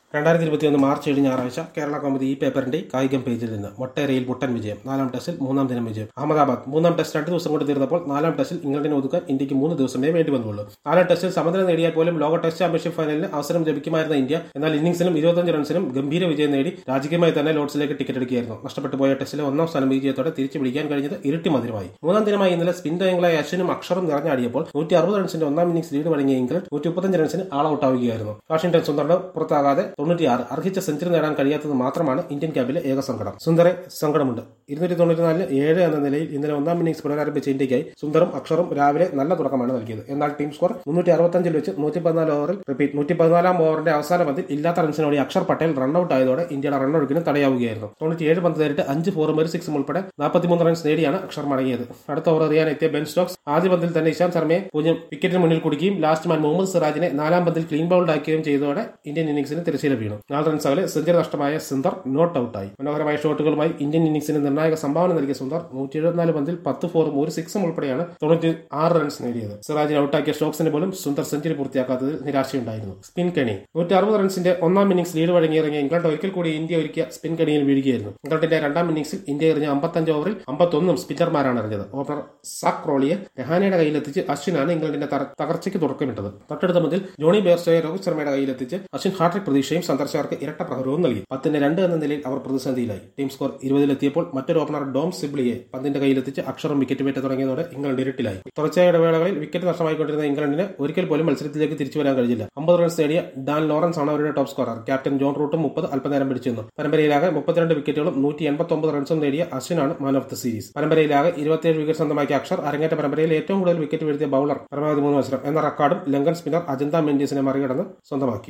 രണ്ടായിരത്തി ഇരുപത്തിയൊന്ന് മാർച്ച് ഏഴ് ഞായറാഴ്ച കേരള കൗമുദി ഈ പേപ്പറിന്റെ കായികം പേജിൽ നിന്ന് മൊട്ടേരയിൽ മുട്ടൻ വിജയം നാലാം ടെസ്റ്റിൽ മൂന്നാം ദിനം വിജയം അഹമ്മദാബാദ് മൂന്നാം ടെസ്റ്റ് രണ്ട് ദിവസം കൊണ്ട് തീർന്നപ്പോൾ നാലാം ടെസ്റ്റിൽ ഇംഗ്ലണ്ടിനെ ഒതുക്കാൻ ഇന്ത്യക്ക് മൂന്ന് ദിവസമേ വേണ്ടി വന്നുള്ളൂ നാലാം ടെസ്റ്റിൽ സമനില നേടിയാൽ പോലും ലോക ടെസ്റ്റ് ചാമ്പ്യൻഷിപ്പ് ഫൈനലിന് അവസരം ലഭിക്കുമായിരുന്ന ഇന്ത്യ എന്നാൽ ഇന്നിംഗ്സിലും ഇരുപത്തഞ്ച് റൺസിനും ഗംഭീര വിജയം നേടി രാജകീയമായി തന്നെ ലോർഡ്സിലേക്ക് ടിക്കറ്റ് എടുക്കുകയായിരുന്നു നഷ്ടപ്പെട്ടു പോയ ടെസ്റ്റിലെ ഒന്നാം സ്ഥാനം വിജയത്തോടെ തിരിച്ചു പിടിക്കാൻ കഴിഞ്ഞത് ഇരട്ടി മധുരമായി മൂന്നാം ദിനമായി ഇന്നലെ സ്പിൻ ടയങ്ങളായ അശ്വിനും അക്ഷറും നിറഞ്ഞാടിയപ്പോൾ നൂറ്റി അറുപത് റൺസിന്റെ ഒന്നാം ഇന്നിംഗ്സ് ലീഡ് വഴങ്ങിയ ഇംഗ്ലണ്ട് നൂറ്റി മുപ്പത്തഞ്ച് റൺസിന് ആൾ ഔട്ടാവുകയായിരുന്നു വാഷിംഗ്ടൺ സുന്ദറിന് പുറത്താകാതെ തൊണ്ണൂറ്റിയാറ് അർഹിച്ച സെഞ്ചുറി നേടാൻ കഴിയാത്തത് മാത്രമാണ് ഇന്ത്യൻ ക്യാമ്പിലെ ഏക സങ്കടം സുന്ദറെ സങ്കടമുണ്ട് ഇരുന്നൂറ്റി തൊണ്ണൂറ്റിനാലിന് ഏഴ് എന്ന നിലയിൽ ഇന്നലെ ഒന്നാം ഇന്നിംഗ്സ് പുനരാരംഭിച്ച ഇന്ത്യയ്ക്കായി സുന്ദറും അക്ഷറും രാവിലെ നല്ല തുടക്കമാണ് നൽകിയത് എന്നാൽ ടീം സ്കോർ മുന്നൂറ്റി അറുപത്തഞ്ചിൽ വെച്ച് നൂറ്റി പതിനാല് ഓവറിൽ റിപ്പീറ്റ് നൂറ്റി പതിനാലാം ഓവറിന്റെ അവസാന പന്തിൽ ഇല്ലാത്ത റൺസിനോടെ അക്ഷർ പട്ടേൽ റൺഔട്ട് ആയതോടെ ഇന്ത്യയുടെ റണ്ണൊഴുക്കിന് തടയാവുകയായിരുന്നു തൊണ്ണൂറ്റിയേഴ് പന്ത് നേരിട്ട് അഞ്ച് ഫോറും ഒരു സിക്സും ഉൾപ്പെടെ നാൽപ്പത്തിമൂന്ന് റൺസ് നേടിയാണ് അക്ഷർ മടങ്ങിയത് അടുത്ത ഓവർ എറിയാൻ എത്തിയ ബെൻ സ്റ്റോക്സ് ആദ്യ പന്തിൽ തന്നെ ഇശാന്ത് ശർമ്മയെ പൂജ്യം വിക്കറ്റിന് മുന്നിൽ കുടുക്കുകയും ലാസ്റ്റ് മാൻ മുഹമ്മദ് സിറാജിനെ നാലാം പന്തിൽ ക്ലീൻ ബൗൾഡ് ആക്കുകയും ചെയ്തതോടെ ഇന്ത്യൻ ഇന്നിംഗ്സിന് തിരശ്ശീല വീണു നാല് റൺസ് അകലെ സെഞ്ചുറി നഷ്ടമായ സുന്ദർ നോട്ട് ഔട്ടായി മനോഹരമായ ഷോട്ടുകളുമായി ഇന്ത്യൻ ഇന്നിംഗ്സിന് നിർണായക സംഭാവന നൽകിയ സുന്ദർ നൂറ്റി എഴുപത്തിനാല് പന്തിൽ പത്ത് ഫോറും ഒരു സിക്സും ഉൾപ്പെടെയാണ് തൊണ്ണൂറ്റി ആറ് റൺസ് നേടിയത് സിറാജിനെ ഔട്ടാക്കിയ സ്റ്റോക്സിന് പോലും സുന്ദർ സെഞ്ചുറി പൂർത്തിയാക്കാത്തതിൽ നിരാശയുണ്ടായിരുന്നു സ്പിൻ കെണി നൂറ്റി അറുപത് റൺസിന്റെ ഒന്നാം ഇന്നിംഗ്സ് ലീഡ് വഴങ്ങിയിറങ്ങിയ ഇംഗ്ലണ്ട് ഒരിക്കൽ കൂടി ഇന്ത്യ ഒരുക്കിയ സ്പിൻ കെണിയിൽ വീഴുകയായിരുന്നു ഇംഗ്ലണ്ടിന്റെ രണ്ടാം ഇന്നിംഗ്സിൽ ഇന്ത്യ എറിഞ്ഞ അമ്പത്തഞ്ച് ഓവറിൽ അമ്പത്തൊന്നും സ്പിന്നർമാരാണ് എറിഞ്ഞത് ഓപ്പണർ സാക് റോളിയെ രഹാനയുടെ കയ്യിലെത്തിച്ച് അശ്വിനാണ് ഇംഗ്ലണ്ടിന്റെ തറ- തകർച്ചയ്ക്ക് തുടക്കമിട്ടത് തൊട്ടടുത്ത മുതൽ ജോണി ബേർസ്റ്റോയെ രോഹിത് ശർമ്മയുടെ കയ്യിലെത്തിച്ച് അശ്വിൻ ഹാട്രിക് പ്രതീക്ഷയും സന്ദർശകർക്ക് ഇരട്ട പ്രഹരവും നൽകി പത്തിന് രണ്ട് എന്ന നിലയിൽ അവർ പ്രതിസന്ധിയിലായി ടീം സ്കോർ ഇരുപതിലെത്തിയപ്പോൾ മറ്റൊരു ഓപ്പണർ ഡോം സിബ്ലിയെ പന്തിന്റെ കയ്യിലെത്തിച്ച് അക്ഷറും വിക്കറ്റ് വേറ്റ തുടങ്ങിയതോടെ ഇംഗ്ലണ്ട് ഇരുട്ടിലായി തുടർച്ചയായ ഇടവേളകളിൽ വിക്കറ്റ് നഷ്ടമായിക്കൊണ്ടിരുന്ന ഇംഗ്ലണ്ടിന് ഒരിക്കൽ പോലും മത്സരത്തിലേക്ക് തിരിച്ചു വരാൻ കഴിഞ്ഞില്ല അമ്പത് റൺസ് നേടിയ ഡാൻ ലോറൻസ് ആണ് അവരുടെ ടോപ്പ് സ്കോറർ ക്യാപ്റ്റൻ ജോൺ റൂട്ടും മുപ്പത് അല്പനേരം പിടിച്ചിരുന്നു പരമ്പരയിലാകെ മുപ്പത്തിരണ്ട് വിക്കറ്റുകളും നൂറ്റി എൺപത്തി ഒമ്പത് റൺസും നേടിയ അശ്വിനാണ് മാൻ ഓഫ് ദ സീരീസ് പരമ്പരയിലാകെ ഇരുപത്തിയേഴ് വിക്കറ്റ് സ്വന്തമാക്കിയ അക്ഷർ അരങ്ങേറ്റ പരമ്പരയിൽ ഏറ്റവും കൂടുതൽ വിക്കറ്റ് വീഴ്ത്തിയ ബൌളർ പരമാവധി മൂന്ന് മത്സരം എന്ന റെക്കോർഡും ലങ്കൻ സ്പിന്നർ അജന്ത മെൻഡീസിനെ മറികടന്ന് സ്വന്തമാക്കി